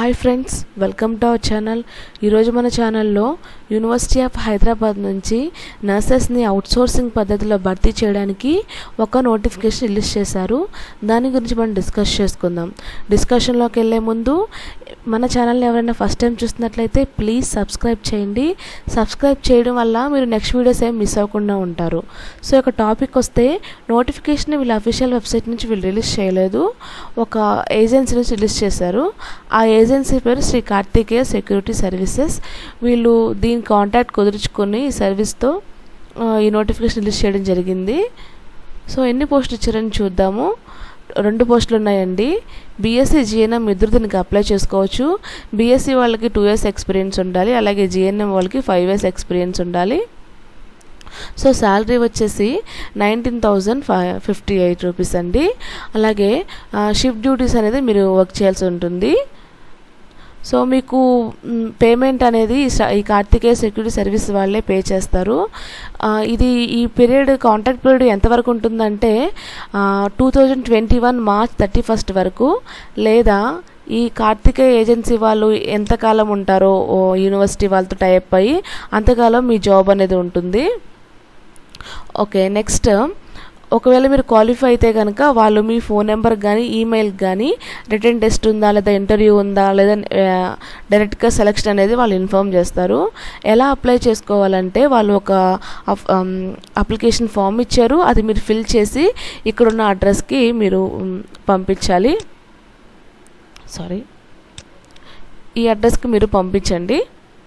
hi friends welcome to our channel ఈరోజు మన ఛానల్లో యూనివర్సిటీ ఆఫ్ హైదరాబాద్ నుంచి నర్సెస్ని అవుట్సోర్సింగ్ పద్ధతిలో భర్తీ చేయడానికి ఒక నోటిఫికేషన్ రిలీజ్ చేశారు దాని గురించి మనం డిస్కస్ చేసుకుందాం డిస్కషన్లోకి వెళ్ళే ముందు మన ఛానల్ని ఎవరైనా ఫస్ట్ టైం చూస్తున్నట్లయితే ప్లీజ్ సబ్స్క్రైబ్ చేయండి సబ్స్క్రైబ్ చేయడం వల్ల మీరు నెక్స్ట్ వీడియోస్ ఏం మిస్ అవ్వకుండా ఉంటారు సో ఒక టాపిక్ వస్తే నోటిఫికేషన్ వీళ్ళ అఫీషియల్ వెబ్సైట్ నుంచి వీళ్ళు రిలీజ్ చేయలేదు ఒక ఏజెన్సీ నుంచి రిలీజ్ చేశారు ఆ ఏజెన్సీ పేరు శ్రీ కార్తికేయ సెక్యూరిటీ సర్వీసెస్ వీళ్ళు దీని కాంటాక్ట్ కుదుర్చుకొని ఈ సర్వీస్తో ఆ, ఈ నోటిఫికేషన్ రిలీజ్ చేయడం జరిగింది సో ఎన్ని పోస్టులు ఇచ్చారని చూద్దాము రెండు పోస్టులు ఉన్నాయండి బీఎస్సీ జిఎన్ఎం ఇద్దరు దీనికి అప్లై చేసుకోవచ్చు బీఎస్సీ వాళ్ళకి టూ ఇయర్స్ ఎక్స్పీరియన్స్ ఉండాలి అలాగే జిఎన్ఎం వాళ్ళకి ఫైవ్ ఇయర్స్ ఎక్స్పీరియన్స్ ఉండాలి సో శాలరీ వచ్చేసి nineteen thousand five fifty eight rupees అండి అలాగే షిఫ్ట్ డ్యూటీస్ అనేది మీరు వర్క్ చేయాల్సి ఉంటుంది సో మీకు పేమెంట్ అనేది ఈ స- ఈ కార్తికేయ సెక్యూరిటీ సర్వీస్ వాళ్ళే పే చేస్తారు ఆ, ఇది ఈ పీరియడ్ కాంట్రాక్ట్ పీరియడ్ ఎంతవరకు ఉంటుందంటే two thousand twenty one March thirty first వరకు లేదా ఈ కార్తికేయ ఏజెన్సీ వాళ్ళు ఎంతకాలం ఉంటారో ఓ యూనివర్సిటీ వాళ్ళతో టైప్ అయ్యి అంతకాలం మీ జాబ్ అనేది ఉంటుంది ఓకే నెక్స్ట్ ఒకవేళ మీరు క్వాలిఫై అయితే కనుక వాళ్ళు మీ ఫోన్ నెంబర్ కానీ ఈమెయిల్ కానీ రిటర్న్ టెస్ట్ ఉందా లేదా ఇంటర్వ్యూ ఉందా లేదా డైరెక్ట్గా సెలక్షన్ అనేది వాళ్ళు ఇన్ఫామ్ చేస్తారు ఎలా అప్లై చేసుకోవాలంటే వాళ్ళు ఒక అప్లికేషన్ ఫామ్ ఇచ్చారు అది మీరు ఫిల్ చేసి ఇక్కడున్న అడ్రస్కి మీరు మ్, పంపించాలి సారీ ఈ అడ్రస్కి మీరు పంపించండి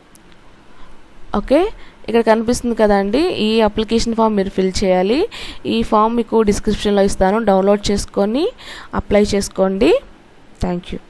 ఓకే ఇక్కడ కనిపిస్తుంది కదండి ఈ అప్లికేషన్ ఫామ్ మీరు ఫిల్ చేయాలి ఈ ఫామ్ మీకు డిస్క్రిప్షన్లో ఇస్తాను డౌన్లోడ్ చేసుకొని అప్లై చేసుకోండి థ్యాంక్ యూ